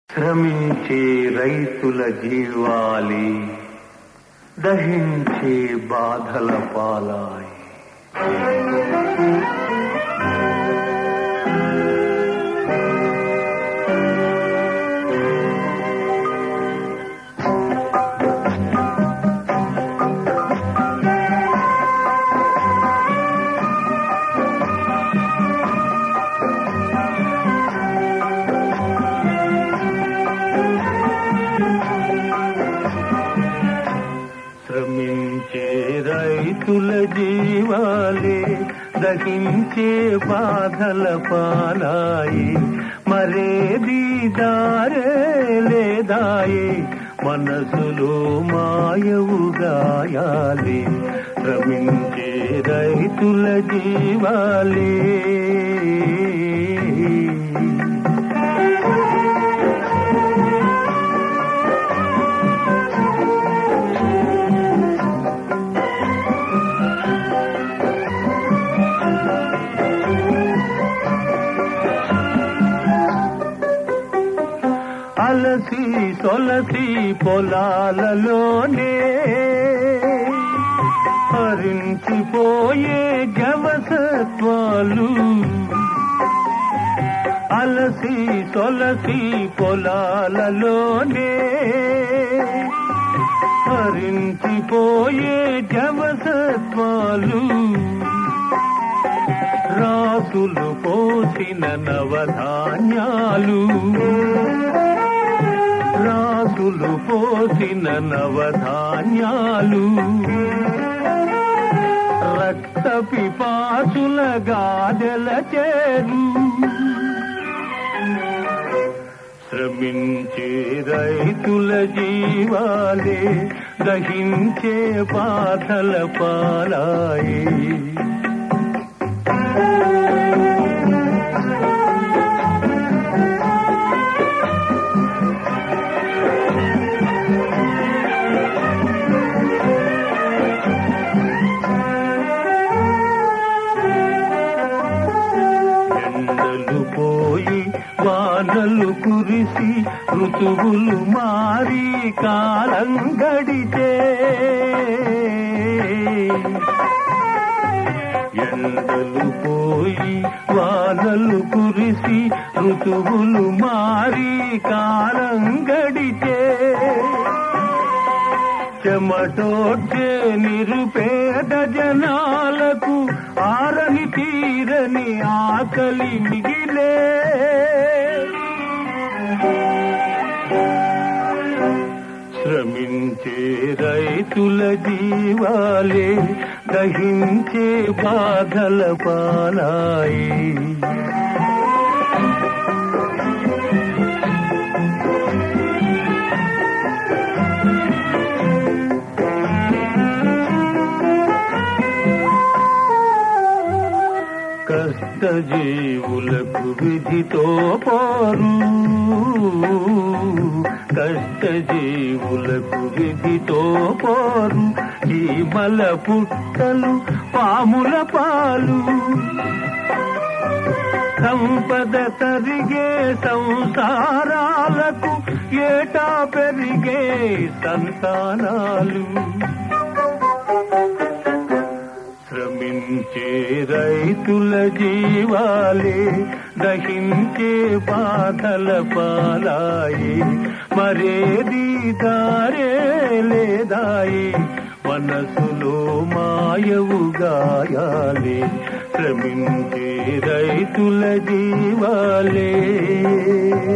శ్రమించే రైతుల జీవాలి దహించే బాధల పాలాయి శ్రమించే రైతుల జీవాలే దహించే బాధల పాలాయి మరేది దారే లేదాయి మనసులో మాయవు గాయాలి శ్రమించే రైతుల జీవాలే అలసి సొలసి పొలాలలోనే హరించిపోయే జవసత్వాలు అలసి సొలసి పొలాలలోనే హరించిపోయే జవసత్వాలు రాసులు పోసిన నవధాన్యాలు రాసులు పోసిన నవధాన్యాలు రక్త పిపాసుల గాదెల చేరు శ్రమించే రైతుల జీవాలే దహించే బాధల పాలాయి ఎండలు పోయి వానలు కురిసి ఋతువులు మారి కాలం గడితే ఎండలు పోయి వానలు కురిసి ఋతువులు మారి కాలం గడితే చెమటోడ్చే నిరుపేద జనాలకు ఆరని తీరని ఆకలి మిగిలే శ్రమించే రైతుల జీవాలే దహించే బాధల పాలాయి కష్ట జీవులకు విధితో పారు కష్ట జీవులకు విధితో పారు చీమల పుట్టలు పాముల పాలు సంపద తరిగే సంసారాలకు ఏటా పెరిగే సంతానాలు శ్రమించే రైతుల జీవాలే దహించే బాధల పాలాయి మరేది దారే లేదాయి మనసులో మాయవు గాయాలి శ్రమించే రైతుల జీవాలే